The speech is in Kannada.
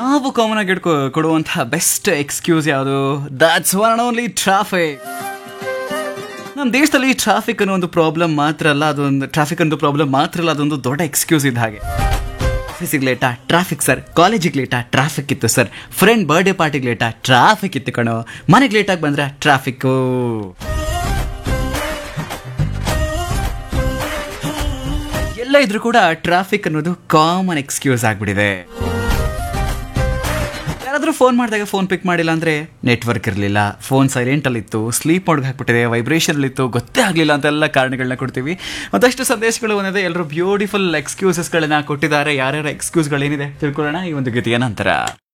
ನಾವು ಕಾಮನ್ ಆಗಿ ಇಟ್ಕೊ ಕೊಡುವಂತಹ ಬೆಸ್ಟ್ ಎಕ್ಸ್ಕ್ಯೂಸ್ ಯಾವುದು ದಟ್ಸ್ ಒನ್ ಓನ್ಲಿ ಟ್ರಾಫಿಕ್ ನಮ್ಮ ದೇಶದಲ್ಲಿ ಟ್ರಾಫಿಕ್ ಅನ್ನೋ ಒಂದು ಪ್ರಾಬ್ಲಮ್ ಮಾತ್ರ ಅಲ್ಲ ಅದೊಂದು ಟ್ರಾಫಿಕ್ ಅನ್ನೋ ಪ್ರಾಬ್ಲಮ್ ಮಾತ್ರ ಅಲ್ಲ ಅದೊಂದು ದೊಡ್ಡ ಎಕ್ಸ್ಕ್ಯೂಸ್ ಇದ್ದ ಹಾಗೆ ಆಫೀಸಿಗೆ ಲೇಟಾ ಟ್ರಾಫಿಕ್ ಸರ್ ಕಾಲೇಜಿಗೆ ಲೇಟಾ ಟ್ರಾಫಿಕ್ ಇತ್ತು ಸರ್ ಫ್ರೆಂಡ್ ಬರ್ಡೇ ಪಾರ್ಟಿಗೆ ಲೇಟಾ ಟ್ರಾಫಿಕ್ ಇತ್ತು ಕಣೋ ಮನೆಗೆ ಲೇಟಾಗಿ ಬಂದ್ರೆ ಟ್ರಾಫಿಕ್ಕು ಎಲ್ಲ ಇದ್ರೂ ಕೂಡ ಟ್ರಾಫಿಕ್ ಅನ್ನೋದು ಕಾಮನ್ ಎಕ್ಸ್ಕ್ಯೂಸ್ ಆಗ್ಬಿಟ್ಟಿದೆ ಯಾರಾದ್ರೂ ಫೋನ್ ಮಾಡಿದಾಗ ಫೋನ್ ಪಿಕ್ ಮಾಡಿಲ್ಲ ಅಂದ್ರೆ ನೆಟ್ವರ್ಕ್ ಇರಲಿಲ್ಲ ಫೋನ್ ಸೈಲೆಂಟ್ ಅಲ್ಲಿ ಇತ್ತು ಸ್ಲೀಪ್ ಮೋಡ್ಗೆ ಹಾಕ್ಬಿಟ್ಟಿದೆ ವೈಬ್ರೇಷನ್ ಅಲ್ಲಿ ಇತ್ತು ಗೊತ್ತೇ ಆಗಲಿಲ್ಲ ಅಂತೆಲ್ಲ ಕಾರಣಗಳನ್ನ ಕೊಡ್ತೀವಿ ಮತ್ತಷ್ಟು ಸಂದೇಶಗಳು ಒಂದಿದೆ ಎಲ್ಲರೂ ಬ್ಯೂಟಿಫುಲ್ ಎಕ್ಸ್ಕ್ಯೂಸಸ್ಗಳನ್ನ ಕೊಟ್ಟಿದ್ದಾರೆ ಯಾರ್ಯಾರ ಎಕ್ಸ್ಕ್ಯೂಸ್ಗಳೇನಿದೆ ತಿಳ್ಕೊಳ್ಳೋಣ ಈ ಒಂದು ಗೀತೆಯ ನಂತರ